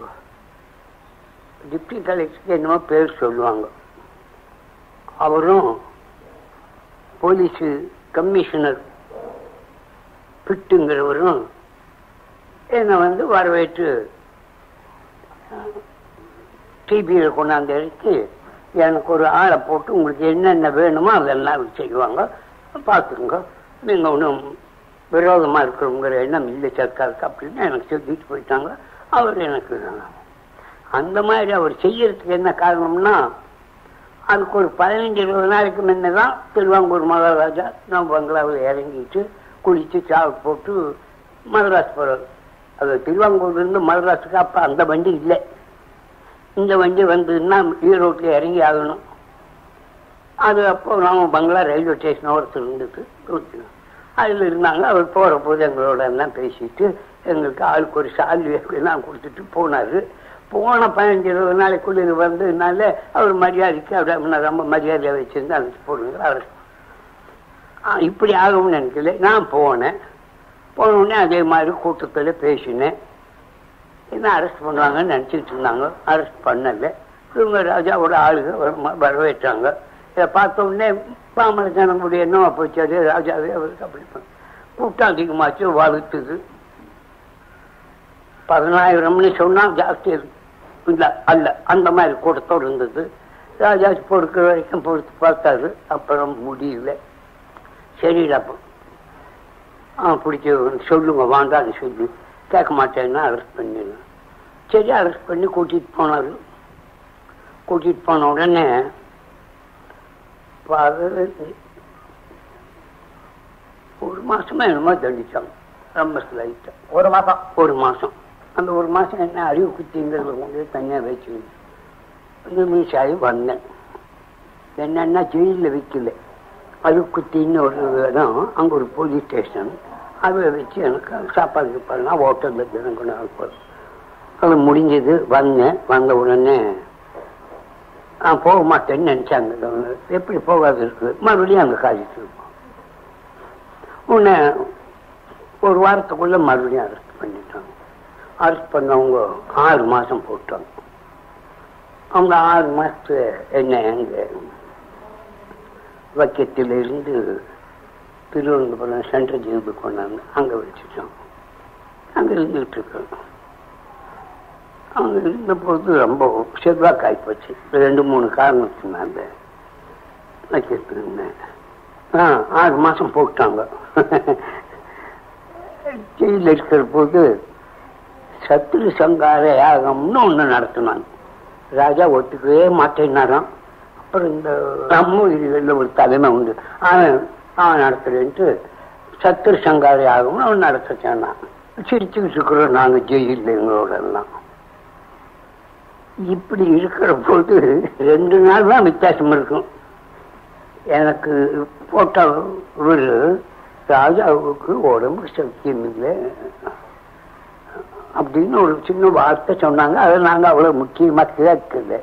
Speaker 2: டிப்டி கலெக்டருக்கு என்னமோ பேர் சொல்லுவாங்க அவரும் போலீஸ் கமிஷனர் பிட்டுங்கிறவரும் என்னை வந்து வரவேற்று டிபியில் கொண்டாந்து எடுத்து எனக்கு ஒரு ஆளை போட்டு உங்களுக்கு என்னென்ன வேணுமோ அதெல்லாம் செய்வாங்க பார்த்துருங்க நீங்கள் ஒன்றும் விரோதமாக இருக்கிறவங்கிற எண்ணம் இல்லை சர்க்காருக்கு அப்படின்னு எனக்கு சொல்லிட்டு போயிட்டாங்க அவர் எனக்கு அந்த மாதிரி அவர் செய்யறதுக்கு என்ன காரணம்னா அதுக்கு ஒரு பதினஞ்சு இருபது நாளைக்கு முன்ன தான் திருவாங்கூர் மகாராஜா நம்ம பங்களாவில் இறங்கிட்டு குளிச்சு சாவு போட்டு மதராஸ் போகிறார் அது திருவாங்கூர்லேருந்து மதராஸுக்கு அப்போ அந்த வண்டி இல்லை இந்த வண்டி வந்ததுன்னா ஈரோட்டில் இறங்கி ஆகணும் அது அப்போ நாம பங்களா ரயில்வே ஸ்டேஷன் ஒருத்தர் இருந்துட்டு அதில் இருந்தாங்க அவர் போகிற போது எங்களோட எல்லாம் பேசிட்டு எங்களுக்கு ஆளுக்கு ஒரு சால்வி எல்லாம் கொடுத்துட்டு போனார் போன பதினஞ்சு இருபது நாளைக்குள்ள இது வந்ததுனால அவர் மரியாதைக்கு அப்படியே நான் ரொம்ப மரியாதையாக வச்சிருந்து அழைச்சி போடுங்க அவர் ஆ, இப்படி ஆகும்னு நினைக்கல நான் போனேன் போன உடனே அதே மாதிரி கூட்டத்தில் பேசினேன் என்ன அரெஸ்ட் பண்ணுவாங்கன்னு நினச்சிட்டு இருந்தாங்க அரெஸ்ட் பண்ணல இவங்க ராஜாவோட ஆளுங்க வர- வரவேற்றாங்க இதை பார்த்த உடனே பாமர ஜனங்களுடைய என்னவா போச்சு அது ராஜாவே அவருக்கு அப்படி பண்ண கூட்டம் அதிகமாச்சு வலுத்துது பதினாயிரம்னு சொன்னா ஜாஸ்தி இல்ல அல்ல அந்த மாதிரி கூட்டத்தோடு இருந்தது ராஜா பொறுக்கிற வரைக்கும் பொறுத்து பார்த்தாரு அப்புறம் முடியல சரிடா அப்போ ஆ பிடிச்சி சொல்லுங்க வாண்டான்னு சொல்லி கேட்க மாட்டேன்னா அரெஸ்ட் பண்ணிடலாம் சரி அரெஸ்ட் பண்ணி கூட்டிட்டு போனாரு கூட்டிட்டு போன உடனே பதினஞ்சு ஒரு மாசமா என்னமோ தண்டிச்சாங்க ரொம்ப லைட்டா
Speaker 1: ஒரு மாசம்
Speaker 2: ஒரு மாசம் அந்த ஒரு மாசம் என்ன அறிவு குத்திங்கிறது கொண்டு தனியா வச்சு வந்து மீசாகி வந்தேன் என்னன்னா ஜெயிலில் வைக்கல அறிவு குத்தின்னு ஒரு இடம் அங்க ஒரு போலீஸ் ஸ்டேஷன் அதை வச்சு எனக்கு சாப்பாடு பண்ணா ஹோட்டலில் தினம் கொண்டு அனுப்புறது அது முடிஞ்சது வந்தேன் வந்த உடனே நான் போக மாட்டேன்னு நினைச்சாங்க எப்படி போகாது இருக்கு மறுபடியும் அங்கே காலிட்டு இருப்போம் உன்னை ஒரு வாரத்துக்குள்ள மறுபடியும் அரெஸ்ட் பண்ணிட்டாங்க அரெஸ்ட் பண்ணவங்க ஆறு மாசம் போட்டாங்க அவங்க ஆறு மாசத்து என்ன எங்க வக்கியத்திலிருந்து திருவனந்தபுரம் சென்ட்ரல் ஜெயிலுக்கு கொண்டாந்து அங்கே வச்சுட்டோம் அங்கே இருந்துகிட்டு இருக்கோம் அங்கே இருந்தபோது ரொம்ப செல்வாக்கு ஆகிப்போச்சு ரெண்டு மூணு காரணத்தினால வைக்கிறது இருந்தேன் ஆ ஆறு மாதம் போட்டாங்க ஜெயிலில் இருக்கிற போது சத்துரு சங்கார யாகம்னு ஒன்று நடத்தினாங்க ராஜா ஒத்துக்கவே மாட்டேன்னாராம் அப்புறம் இந்த நம்மூரிகளில் ஒரு தலைமை உண்டு அவன் அவன் நடத்துறேன்ட்டு சத்துரு சங்கார யாகம்னு அவன் நடத்த சொன்னான் சிரிச்சுக்கிட்டு இருக்கிறோம் நாங்கள் ஜெயிலில் எங்களோட எல்லாம் இப்படி இருக்கிற போது ரெண்டு நாள் தான் வித்தியாசம் இருக்கும் எனக்கு போட்ட ஒரு ராஜாவுக்கு உடம்பு சத்தியம் இல்லை அப்படின்னு ஒரு சின்ன வார்த்தை சொன்னாங்க அதை நாங்கள் அவ்வளோ முக்கியமாக கேட்கல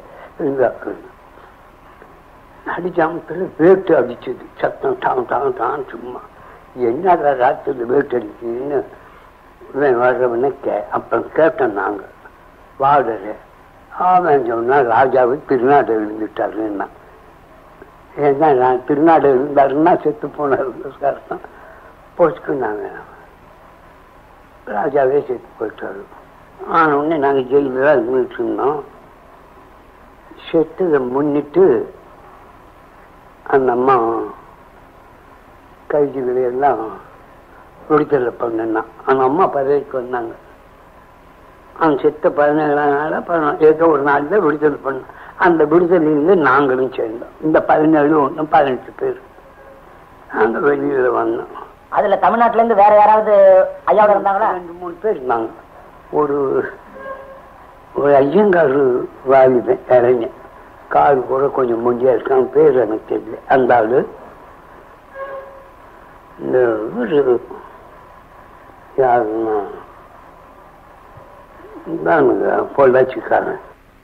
Speaker 2: அடிச்சாமத்தில் வேட்டு அடிச்சது சத்தம் டான் டான் டான் சும்மா என்னடா ராத்திரி வேட்டு அடிக்குதுன்னு இவன் வர்றவன கே அப்புறம் கேட்டோம் நாங்கள் வாடரை அவன் சொன்னா ராஜாவு திருநாடு எழுந்துட்டாருன்னா ஏன்னா நான் திருநாடு இருந்தாருன்னா செத்து போனாருன்னு அர்த்தம் போச்சுக்குனாங்க ராஜாவே செத்து போயிட்டாரு ஆன உடனே நாங்கள் ஜெயிலில் தான் இருந்துட்டு இருந்தோம் செத்ததை முன்னிட்டு அந்த அம்மா கைதிகளை எல்லாம் விடுதலை பண்ணா அந்த அம்மா பதவிக்கு வந்தாங்க அவன் செத்த பதினேழாம் நாளா பதினா- ஏதோ ஒரு நாளில் விடுதலை பண்ண அந்த விடுதலையில் நாங்களும் சேர்ந்தோம் இந்த பதினேழு ஒன்று பதினெட்டு பேர் நாங்கள் வெளியில் வந்தோம்
Speaker 1: அதுல தமிழ்நாட்டுல இருந்து வேற யாராவது ஐயாவோட இருந்தாங்களா
Speaker 2: ரெண்டு மூணு பேர் இருந்தாங்க ஒரு ஒரு ஐயங்காரு வாலிபன் இளைஞன் கால் கூட கொஞ்சம் முஞ்சியா இருக்கான் பேர் எனக்கு தெரியல அந்த ஆளு இந்த இவரு யாருன்னா தானுங்க பொள்ளாச்சிக்காரன்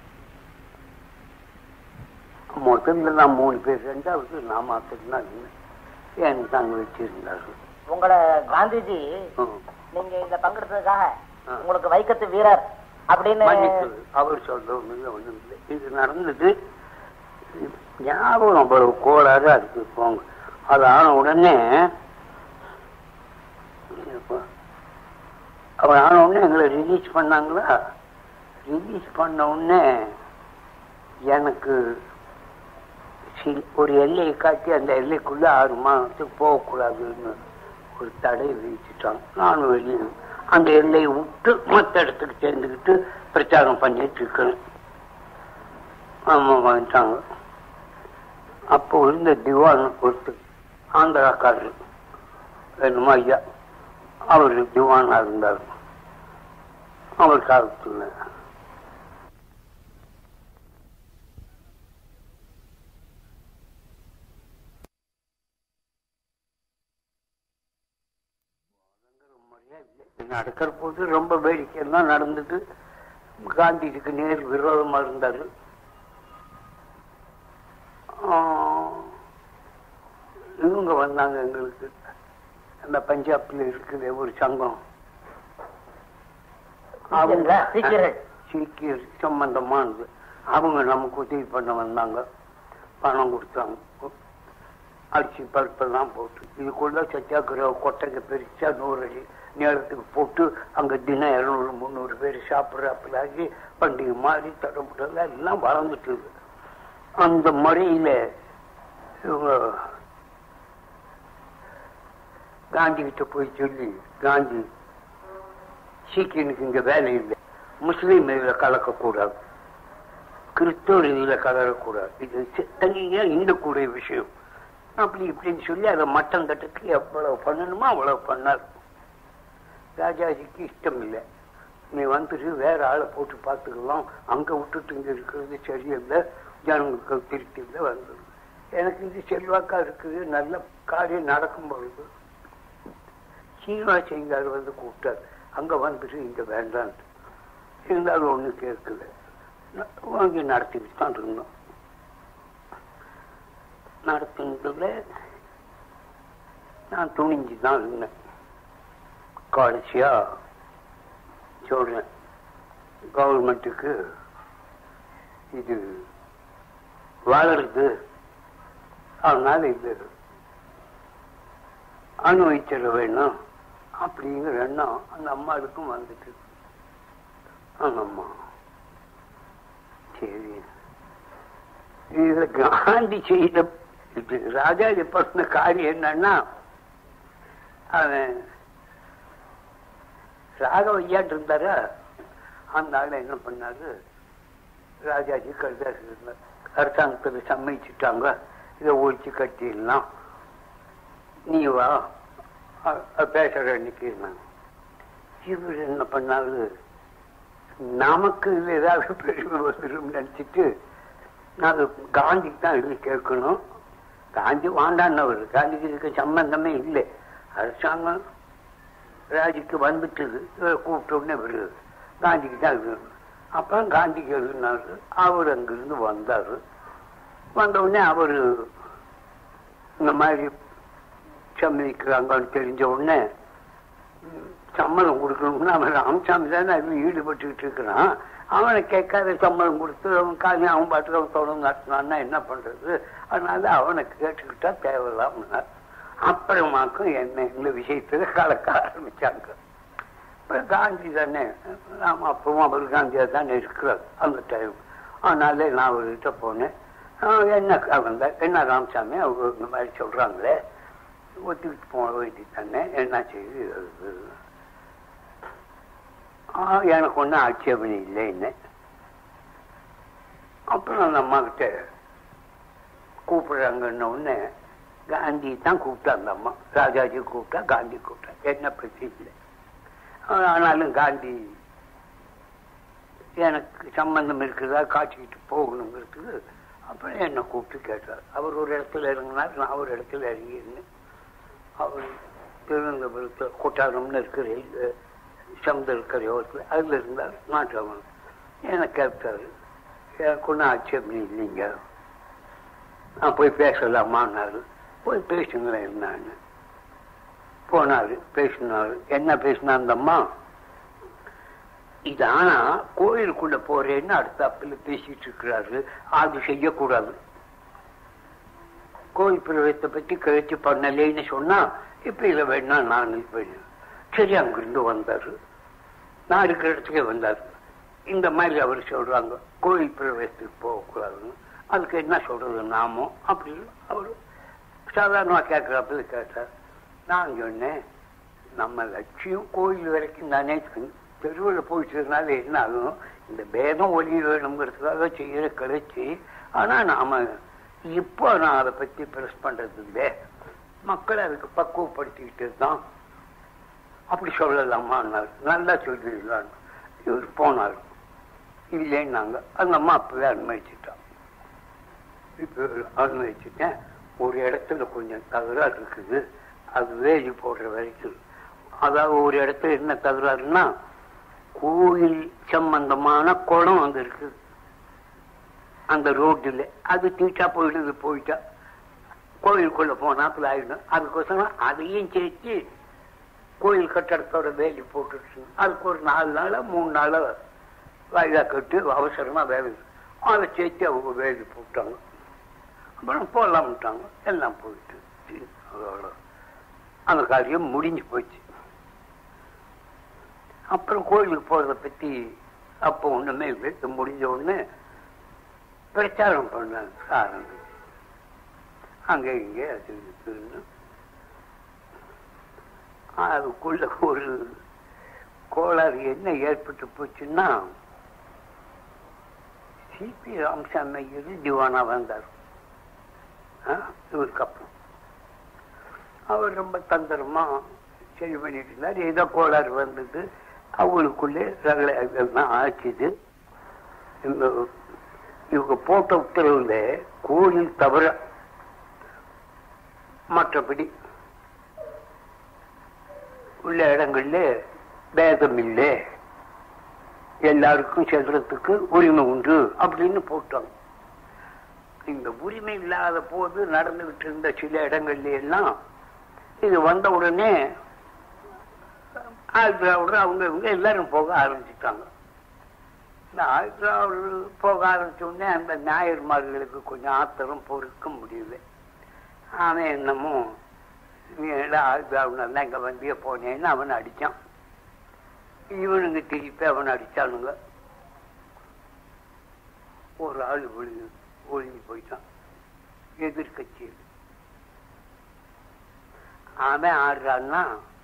Speaker 2: முதல்ல நான் மூணு பேர் ரெண்டாவது நான் மாத்திரம் எனக்கு தாங்க வச்சிருந்தாரு
Speaker 1: உங்களை காந்திஜி
Speaker 2: ம்.
Speaker 1: நீங்க இந்த பங்கெடுத்ததுக்காக
Speaker 2: ஆ.
Speaker 1: உங்களுக்கு வைக்கத்து வீரர் அப்படின்னு
Speaker 2: மன்னிப்பு. அவர் சொல்றது ஒண்ணும் இல்லை இது நடந்தது ஞாபகம் அவ்வளவு கோளாறா இருக்கு போங்க அது ஆன உடனே அவர் ஆன உடனே எங்களை ரிலீஸ் பண்ணாங்களா ரிலீஸ் பண்ண உடனே எனக்கு சி- ஒரு எல்லையை காட்டி அந்த எல்லைக்குள்ள ஆறு மாதத்துக்கு போகக்கூடாதுன்னு ஒரு தடை விதிச்சுட்டாங்க நானும் வெளியே அந்த எல்லையை விட்டு மற்ற இடத்துக்கு சேர்ந்துக்கிட்டு பிரச்சாரம் பண்ணிட்டு இருக்கிறேன் ஆமா வந்துட்டாங்க அப்போ இருந்த திவான் ஒருத்தர் ஆந்திராக்காரர் என்னமோ ஐயா அவர் திவானா இருந்தார் அவர் காலத்துல நடக்கிற போது ரொம்ப வேடிக்கையெல்லாம் நடந்தது காந்திஜிக்கு நேர் விரோதமா இருந்தாரு ஆஹ், இவங்க வந்தாங்க எங்களுக்கு அந்த பஞ்சாப்ல இருக்குது ஒரு சங்கம்
Speaker 1: சீக்கியர்களா? சீக்கியர்கள்.
Speaker 2: சீக்கியர் சம்பந்தமானது அவங்க நமக்கு உதவி பண்ண வந்தாங்க பணம் கொடுத்தாங்க அரிசி பருப்பெல்லாம் போட்டு இதுக்குள்ள சத்தியாகிரக கொட்டைங்க பெருசா நூறு அடி நேரத்துக்கு போட்டு அங்க தினம் இருநூறு முந்நூறு பேர் சாப்பிட்றாப்பிலாகி பண்டிகை மாதிரி தடப்படல எல்லாம் வளர்ந்துட்டு இருக்கு. அந்த முறையில இவங்க காந்தி கிட்ட போய் சொல்லி காந்தி சீக்கியனுக்கு இங்க வேலை இல்லை முஸ்லீம் இதுல கலக்கக்கூடாது கிறிஸ்தவர் இதுல கலரக்கூடாது இது சி- தனியா இந்தக்கூடிய விஷயம் அப்படி இப்படின்னு சொல்லி அதை மட்டம் தட்டுக்கு எவ்வளவு பண்ணணுமோ அவ்வளவு பண்ணார் ராஜாஜிக்கு இஷ்டம் இல்லை நீ வந்துட்டு வேற ஆளை போட்டு பார்த்துக்கலாம் அங்க விட்டுட்டு இங்க இருக்கிறது சரியில்லை ஜனங்களுக்கு திருப்தி இல்லை வந்துடும் எனக்கு இது செல்வாக்கா இருக்குது நல்ல காரியம் நடக்கும் பொழுது சீனிவாசங்கார் வந்து கூப்பிட்டார் அங்க வந்துட்டு இங்க வேண்டான்ட்டு இருந்தாலும் ஒண்ணு கேட்கல ந- வாங்கி நடத்திக்கிட்டு தான் இருந்தோம் நடத்துனதுல நான் துணிஞ்சு தான் இருந்தேன் கடைசியா சொல்றேன் கவர்மெண்ட்டுக்கு இது வளருது அதனால இது அனுபவிச்சிட வேணும் அப்படிங்கிற எண்ணம் அந்த அம்மாவுக்கும் வந்துட்டு அந்த அம்மா சரி இதுல காந்தி செய்த இது ராஜாஜி பண்ண காரியம் என்னன்னா அவன் ராகவையாட்டு இருந்தாரா அந்த ஆள் என்ன பண்ணாரு ராஜாஜி கடிதாசி இருந்தார் அரசாங்கத்தில் சம்மதிச்சுட்டாங்க இதை ஒழிச்சு கட்டிடலாம் நீ வா அ- அ- பேசுற அன்னைக்கு நான் இவர் என்ன பண்ணாரு நமக்கு இதுல ஏதாவது பெருமை வந்துடும் நினைச்சிட்டு நான் காந்திக்கு தான் எழுதி கேட்கணும் காந்தி வாண்டான்னவர் காந்திக்கு இதுக்கு சம்பந்தமே இல்லை அரசாங்கம் ராஜுக்கு வந்துட்டு இவரை கூப்பிட்ட உடனே இவரு காந்திக்கு தான் எழுதணும் அப்புறம் காந்திக்கு எழுதினாரு அவர் அங்கிருந்து வந்தாரு வந்த உடனே அவரு இந்த மாதிரி சம்மதிக்கிறாங்கன்னு தெரிஞ்ச உடனே ம், சம்மதம் கொடுக்கணும்னா அவன் ராமசாமி தானே அதில் ஈடுபட்டுக்கிட்டு இருக்கிறான் அவனை கேட்காத சம்மதம் கொடுத்து அவன் காலையும் அவன் பாட்டுக்கு அவன் தொடர்ந்து நடத்தினான்னா என்ன பண்றது அதனால அவனை கேட்டுக்கிட்டா தேவையில்லாம அப்புறமாக்கும் என்ன இந்த விஷயத்துல கலக்க ஆரம்பிச்சாங்க இப்ப காந்தி தானே நாம அப்பவும் அவர் காந்தியா தானே இருக்கிறார் அந்த டைம் அதனால நான் அவர்கிட்ட போனேன் ஆஹ் என்ன அவங்க என்ன ராமசாமி அவங்க இந்த மாதிரி சொல்றாங்களே ஒத்துக்கிட்டு போக வேண்டியது தானே என்ன செய்து அது? ஆஹ் எனக்கு ஒன்றும் ஆட்சேபனை இல்லை என்ன அப்புறம் அந்த அம்மா கிட்ட கூப்பிடுறாங்கன்ன உடனே காந்தி தான் கூப்பிட்டா அந்த அம்மா ராஜாஜி கூப்பிட்டா காந்தி கூப்பிட்டா என்ன பிரச்சனை இல்லை ஆஹ் ஆனாலும் காந்தி எனக்கு சம்பந்தம் இருக்கிறதா காட்சிக்கிட்டு போகணுங்கிறதுக்கு அப்புறம் என்னை கூப்பிட்டு கேட்டார் அவர் ஒரு இடத்துல இறங்கினார் நான் ஒரு இடத்துல இறங்கியிருந்தேன் அவர் திருவனந்தபுரத்தில் கொட்டாரம்னு இருக்கிற சமுதல் கரையோரத்தில் அதில் இருந்தார் நாட்டவன் என்னை கேட்டார் எனக்கு ஒன்றும் ஆட்சேபனை இல்லைங்க நான் போய் பேசலாமான்னாரு போய் பேசுங்களேன் என்னன்னு போனாரு பேசினாரு என்ன பேசினா அந்த அம்மா இது ஆனா கோயிலுக்குள்ள போறேன்னு அடுத்தாப்புல பேசிட்டு இருக்கிறாரு அது செய்யக்கூடாது கோயில் பிரவேசத்தை பத்தி கழிச்சு பண்ணலேன்னு சொன்னா இப்ப இத வேணா நான் போயிடு சரி அங்கிருந்து வந்தாரு நான் இருக்கிற இடத்துக்கே வந்தாரு இந்த மாதிரி அவர் சொல்றாங்க கோயில் பிரவேசத்துக்கு போகக்கூடாதுன்னு அதுக்கு என்ன சொல்றது நாமோ அப்படின்னு அவரு சாதாரணமா கேட்கிறாப்புல கேட்டார் நான் சொன்னேன் நம்ம லட்சியம் கோயில் வரைக்கும் தானே தெருவில் போயிட்டதுனால என்ன ஆகும் இந்த பேதம் ஒளி வேணுங்கிறதுக்காக செய்யற கழிச்சு ஆனா நாம இப்போ நான் அதை பத்தி பிரஸ் பண்றது இல்லை மக்களை அதுக்கு பக்குவப்படுத்திக்கிட்டு தான் அப்படி சொல்லலாமா நல்லா சொல்லிடலாம் இவர் போனார் இல்லைன்னாங்க அந்த அம்மா அப்பவே அனுமதிச்சுட்டான் இப்ப அனுமதிச்சுட்டேன் ஒரு இடத்துல கொஞ்சம் தகராறு இருக்குது அது வேலி போடுற வரைக்கும் அதாவது ஒரு இடத்துல என்ன தகராறுன்னா கோயில் சம்பந்தமான குளம் அங்க இருக்கு அந்த ரோட்டில் அது தீட்டா போயிடுது போயிட்டா கோயிலுக்குள்ள போனாப்புல ஆயிடும் அதுக்கோசரம் அதையும் சேர்த்து கோயில் கட்டடத்தோட வேலி போட்டுருச்சு அதுக்கு ஒரு நாலு நாளா மூணு நாளா வாயிலா கட்டு அவசரமா வேலை அதை சேர்த்து அவங்க வேலி போட்டாங்க அப்புறம் போடலாம்ட்டாங்க எல்லாம் போயிட்டு சரி, அதோட அந்த காரியம் முடிஞ்சு போச்சு அப்புறம் கோயிலுக்கு போறதை பத்தி அப்போ ஒண்ணுமே இல்லை இது முடிஞ்ச உடனே பிரச்சாரம் பண்ணாங்க ஆரம்பிச்சு அங்க இங்க அது இதுன்னு அதுக்குள்ள ஒரு கோளாறு என்ன ஏற்பட்டு போச்சுன்னா சிபி ராமசாமி ஐயர் திவானா வந்தார் ஆ, இவருக்கு அப்புறம் அவர் ரொம்ப தந்திரமா சரி பண்ணிட்டு இருந்தார் ஏதோ கோளாறு வந்தது அவங்களுக்குள்ளே ரகலை எல்லாம் ஆச்சுது இந்த இவங்க போட்ட உத்தரவுல கோயில் தவிர மற்றபடி உள்ள இடங்கள்ல பேதம் இல்லை எல்லாருக்கும் செல்றதுக்கு உரிமை உண்டு அப்படின்னு போட்டாங்க இந்த உரிமை இல்லாத போது நடந்துகிட்டு இருந்த சில இடங்கள்ல எல்லாம் இது வந்த உடனே ஆந்திராவோட அவங்க இவங்க எல்லாரும் போக ஆரம்பிச்சுட்டாங்க இந்த ஆந்திராவில் போக ஆரம்பிச்ச உடனே அந்த ஞாயிறுமார்களுக்கு கொஞ்சம் ஆத்திரம் பொறுக்க முடியல அவன் என்னமோ நீ எல்லாம் இங்க வந்து போனேன்னு அவன் அடிச்சான் இவனுங்க திருப்பி அவன் அடிச்சானுங்க ஒரு ஆள் ஒழுங்கி ஒழுங்கி போயிட்டான் எதிர்கட்சியில் அவன் ஆடுறான்னா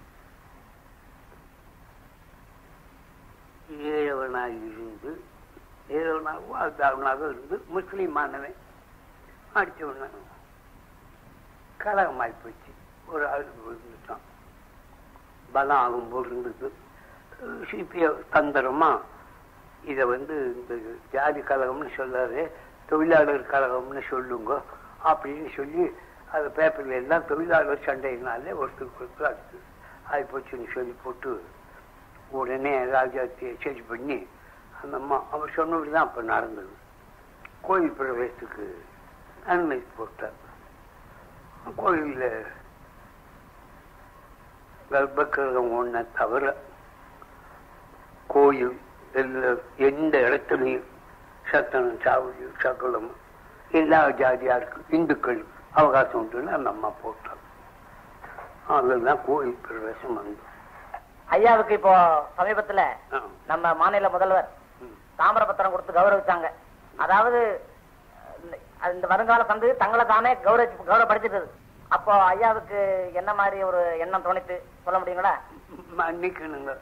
Speaker 2: ஏழவனாக இருந்து ஏழவனாகவும் அதாவனாக இருந்து முஸ்லீமானவன் அடிச்சவன கலகமாய் போச்சு ஒரு ஆள் விழுந்துட்டான் பலம் ஆகும் போது இருந்தது சிபிஐ தந்திரமா இதை வந்து இந்த ஜாதி கழகம்னு சொல்லாது தொழிலாளர் கழகம்னு சொல்லுங்க அப்படின்னு சொல்லி அது பேப்பர்ல எல்லாம் தொழிலாளர் சண்டையினாலே ஒருத்தருக்கு ஒருத்தர் அடுத்து ஆகி போச்சுன்னு சொல்லி போட்டு உடனே ராஜாத்தியை சரி பண்ணி அந்த அம்மா அவர் சொன்னபடி தான் அப்ப நடந்தது கோயில் பிரவேசத்துக்கு அனுமதி போட்டார் கோயில்ல கர்ப்பகிரகம் ஒன்றை தவிர கோயில் எல்லா எந்த இடத்துலையும் சத்தனம் சாவடி சகலம் எல்லா ஜாதியாருக்கு இந்துக்களுக்கு அவகாசம் உண்டுன்னு அந்த அம்மா போட்டார் அதுதான் கோயில் பிரவேசம் வந்து
Speaker 1: ஐயாவுக்கு இப்போ சமீபத்துல
Speaker 2: ஆ.
Speaker 1: நம்ம மாநில முதல்வர்
Speaker 2: ம்.
Speaker 1: தாமிரபத்திரம் கொடுத்து கௌரவிச்சாங்க அதாவது இந்த- இந்த வருங்கால சந்து தங்களை தானே கௌரவ கௌரவப்படுத்திட்டது அப்போ ஐயாவுக்கு என்ன மாதிரி ஒரு எண்ணம் தோணித்து சொல்ல முடியுங்களா
Speaker 2: மன்னிக்கணுங்க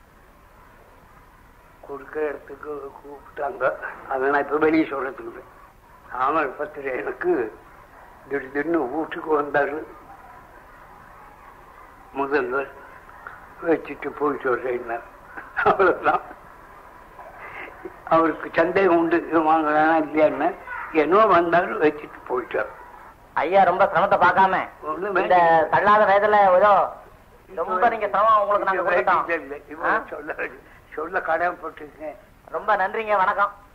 Speaker 2: கொடுக்கிற இடத்துக்கு கூப்பிட்டாங்க அதை நான் இப்ப வெளியே சொல்றதுக்கு ஆமாம் பத்திர எனக்கு திடீர்னு வீட்டுக்கு வந்தாரு முதல்வர் வச்சுட்டு போயிட்டு வர்றேன் அவ்வளவுதான் அவருக்கு சந்தேகம் உண்டு இவன் வாங்கலாம் இல்லையான்னு என்னோ வந்தாரு வச்சுட்டு போயிட்டார்
Speaker 1: ஐயா ரொம்ப சிரமத்தை பார்க்காம
Speaker 2: ஒண்ணுமே
Speaker 1: இந்த தள்ளாத வயதுல ஏதோ ரொம்ப நீங்க சிரமம் உங்களுக்கு நாங்க
Speaker 2: இல்ல, இல்ல,
Speaker 1: கொடுத்துட்டோம்
Speaker 2: இல்ல.
Speaker 1: ஆ?
Speaker 2: இவன் சொல்ல சொல்ல கடமைப்பட்டிருக்கேன்
Speaker 1: ரொம்ப நன்றிங்க வணக்கம்